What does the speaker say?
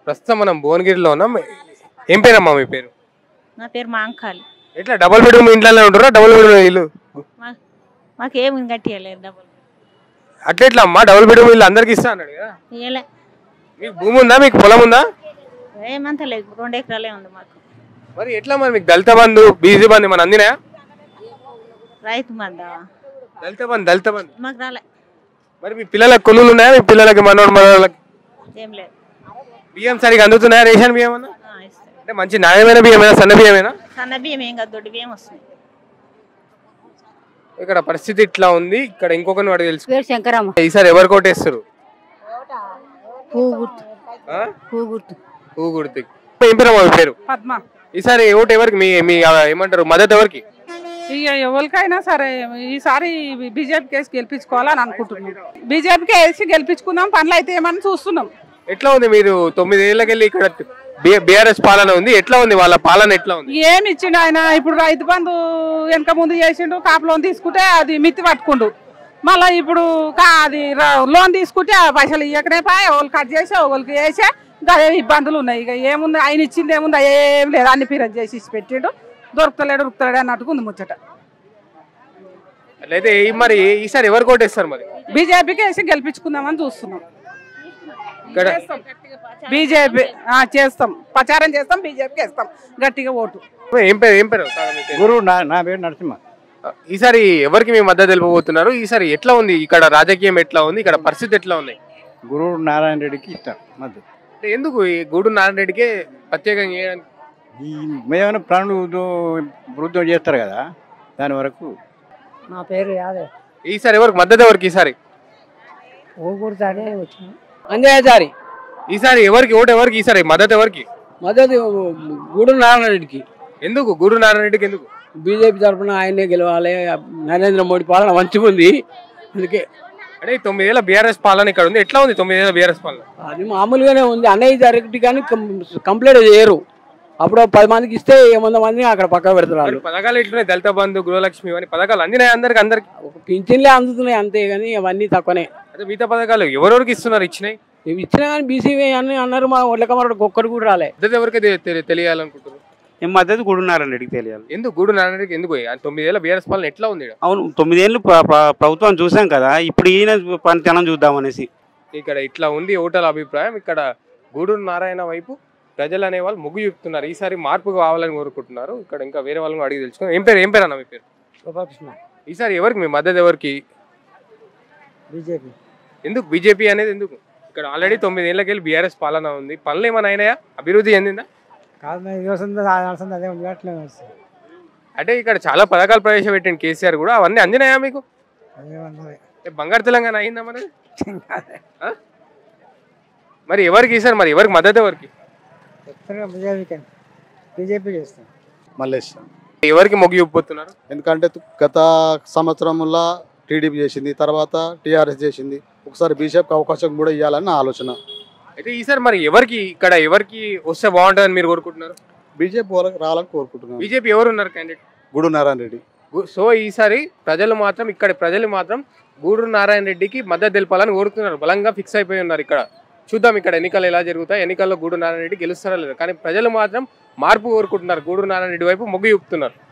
ప్రస్తుతం మనం భువనగిరిలో ఉన్నాం ఏం పేరమ్మా మీ పేరు నా పేరు మాంకాలి ఎట్లా డబుల్ బెడ్రూమ్ ఇంట్లోనే ఉంటారా డబుల్ బెడ్రూమ్ ఇల్లు మా మాకేం గట్టియలేదు డబ్బులు అట్లా ఎట్లా అమ్మా డబుల్ బెడ్రూమ్ ఇల్లు అందరికి ఇస్తా అన్నాడు కదా ఇయ్యలే మీకు భూమి ఉందా మీకు పొలం ఉందా ఏమంత లేదు రెండు ఎకరాలే ఉంది మాకు మరి ఎట్లా మరి మీకు దళిత బంధు బీసీ బంధు మన అందినాయా రైతు మందా దళిత బంధు దళిత బంధు మాకు రాలే మరి మీ పిల్లలకు కొలువులు ఉన్నాయా మీ పిల్లలకి మనోడు మనోళ్ళకి ఏం లేదు బియ్యం సరిగా అందుతున్నాయా రేషన్ బియ్యం అన్న ఆ, ఇస్తాం అంటే మంచి నాణ్యమైన బియ్యమేనా సన్న బియ్యమేనా సన్న బియ్యం ఏం కాదు దొడ్డు బియ్యం వస్తుంది ఇక్కడ పరిస్థితి ఇట్లా ఉంది ఇక్కడ ఇంకొకరిని వాడు తెలుసు పేరు శంకరమ్మ ఈసారి ఎవరు కోటేస్తారు పువ్వు గుర్తు ఆ? పువ్వు గుర్తు పువ్వు గుర్తు ఏం పేరు మీ పేరు పద్మ ఈసారి ఓటు ఎవరికి మీ మీ ఆ, ఏమంటారు మద్దతు ఎవరికి ఇక ఎవరికైనా సరే ఈసారి బీజేపీ కేసు గెలిపించుకోవాలని అనుకుంటున్నాం బీజేపీకి వేసి గెలిపించుకుందాం పనులు అయితే ఏమని చూస్తున్నాం ఎట్లా ఉంది మీరు తొమ్మిది ఏళ్ళకెళ్ళి ఇక్కడ బీఆర్ఎస్ పాలన ఉంది ఎట్లా ఉంది వాళ్ళ పాలన ఎట్లా ఉంది ఏమి ఇచ్చిండు ఆయన ఇప్పుడు రైతు బంధు వెనక ముందు చేసిండు కాపు లోన్ తీసుకుంటే అది మిత్తి పట్టుకుండు మళ్ళీ ఇప్పుడు కా- అది ర- లోన్ తీసుకుంటే ఆ పైసలు ఇవ్వకనే పాయ ఒకళ్ళు కట్ చేసి ఒకరికి వేసే అదే ఇబ్బందులు ఉన్నాయి ఇక ఏముంది ఆయన ఇచ్చింది ఏముంది ఏం లేదు అన్ని పీరియడ్ చేసి ఇచ్చి పెట్టిండు దొరుకుతలేడు దొరుకుతలేడు అన్నట్టుగా ఉంది ముచ్చట అట్లయితే ఈ- మరి ఈసారి ఎవరు కోటేస్తారు మరి బీజేపీకి వేసి గెలిపించుకుందామని చూస్తున్నాం ఇక్కడ బీజేపీ ఆ, చేస్తాం ప్రచారం చేస్తాం బీజేపీకి వేస్తాం గట్టిగా ఓటు ఏం పేరు ఏం పేరు కాకా మీ పేరు? గురువు నా నా పేరు నరసింహ ఈసారి ఎవరికి మీ మద్దతు తెలుపబోతున్నారు ఈసారి ఎట్లా ఉంది ఇక్కడ రాజకీయం ఎట్లా ఉంది ఇక్కడ పరిస్థితి ఎట్లా ఉంది గురువు నారాయణ రెడ్డికి ఇష్టం మద్దతు అంటే ఎందుకు ఈ గూడు నారాయణ రెడ్డికే ప్రత్యేకంగా చేయడానికి ఈ మేమైనా ప్రాణులు వృద్ధం చేస్తారు కదా దాని వరకు నా పేరు యాదవ్ ఈసారి ఎవరికి మద్దతు ఎవరికి ఈసారి పువ్వు గుర్తానే వచ్చిన అంజయ్యచారి ఈసారి ఎవరికి ఓటు ఎవరికి ఈసారి మద్దతు ఎవరికి మద్దతు గూడూరు నారాయణ రెడ్డికి ఎందుకు గూడు నారాయణ రెడ్డికి ఎందుకు బీజేపీ తరఫున ఆయనే గెలవాలి నరేంద్ర మోడీ పాలన మంచిగా ఉంది అందుకే అంటే ఈ తొమ్మిదేళ్ళ బీఆర్ఎస్ పాలన ఇక్కడ ఉంది ఎట్లా ఉంది తొమ్మిదేళ్ళ బీఆర్ఎస్ పాలన అది మామూలుగానే ఉంది అన్నయ్య డైరెక్ట్ కానీ కంప్లీట్ చేయరు అప్పుడు పది మందికి ఇస్తే వంద మందిని అక్కడ పక్క పెడతారు మరి వాళ్ళు పథకాలు ఎట్లున్నాయి దళిత బంధు గృహలక్ష్మి ఇవన్నీ పథకాలు అందినాయి అందరికి అందరికి ఒక పింఛన్లే అందుతున్నాయి అంతే కానీ అవన్నీ తక్కువనే అదే మిగతా పథకాలు ఎవరెవరికి ఇస్తున్నారు ఇచ్చినాయి ఇవి ఇచ్చినా కానీ బీసీ అని అన్నారు మా ఒళ్ళకమరడు ఒక్కరు కూడా రాలే మద్దతు ఎవరికి తె- తె- తెలియాలనుకుంటున్నారు ఈ మద్దతు గుడున్నారని రెడ్డికి తెలియాలి ఎందుకు గూడు నారాయణ రెడ్డికి ఎందుకు ఆ తొమ్మిదేళ్ళ బీఆర్ఎస్ పాలన ఎట్లా ఉంది ఈడ? అవును తొమ్మిదేళ్ళు ప్ర- ప్ర- ప్రభుత్వం చూసాం కదా ఇప్పుడు ఈయన పనితనం చూద్దామనేసి ఇక్కడ ఇట్లా ఉంది ఓటర్ల అభిప్రాయం ఇక్కడ గూడూరు నారాయణ వైపు ప్రజలు అనేవాళ్ళు మొగ్గు చూపుతున్నారు ఈసారి మార్పు కావాలని కోరుకుంటున్నారు ఇక్కడ ఇంకా వేరే వాళ్ళని అడిగి తెలుసుకున్నాం ఏం పేరు ఏం పేరు అన్న మీ పేరు గోపాలకృష్ణ ఈసారి ఎవరికి మీ మద్దతు ఎవరికి బీజేపీ ఎందుకు బీజేపీ అనేది ఎందుకు ఇక్కడ ఆల్రెడీ తొమ్మిది ఏళ్ళకి వెళ్ళి బీఆర్ఎస్ పాలన ఉంది పనులు ఏమైనా అయినాయా అభివృద్ధి చెందిందా కాదు మరి ఇది వస్తుంది అది వస్తుంది అదే ఉంది అట్లే వస్తుంది అంటే ఇక్కడ చాలా పథకాలు ప్రవేశపెట్టింది కేసీఆర్ కూడా అవన్నీ అందినాయా మీకు అదే ఉన్నది ఏ బంగారు తెలంగాణ అయిందా మరి ఆ? మరి ఎవరికి ఈసారి మరి ఎవరికి మద్దతు ఎవరికి చెప్తున్నా బీజేపీకి బీజేపీ చేస్తాం మల్లేష్ ఎవరికి మొగ్గు చూపుతున్నారు ఎందుకంటే గత సంవత్సరంలో టీడీపీ చేసింది తర్వాత టీఆర్ఎస్ చేసింది ఒకసారి బీజేపీకి అవకాశం కూడా ఇవ్వాలని నా ఆలోచన అయితే ఈసారి మరి ఎవరికి ఇక్కడ ఎవరికి వస్తే బాగుంటుందని మీరు కోరుకుంటున్నారు బీజేపీ వాళ్ళకి రావాలని కోరుకుంటున్నాను బీజేపీ ఎవరు ఉన్నారు క్యాండిడేట్ గుడు నారాయణ రెడ్డి సో ఈసారి ప్రజలు మాత్రం ఇక్కడ ప్రజలు మాత్రం గూడూరు నారాయణ రెడ్డికి మద్దతు తెలపాలని కోరుతున్నారు బలంగా ఫిక్స్ అయిపోయి ఉన్నారు ఇక్కడ చూద్దాం ఇక్కడ ఎన్నికలు ఎలా జరుగుతాయి ఎన్నికల్లో గూడూరు నారాయణ రెడ్డి గెలుస్తారా లేదా కానీ ప్రజలు మాత్రం మార్పు కోరుకుంటున్నారు గూడూరు నారాయణ రెడ్డి వైపు మొగ్గు చూపుతున్నారు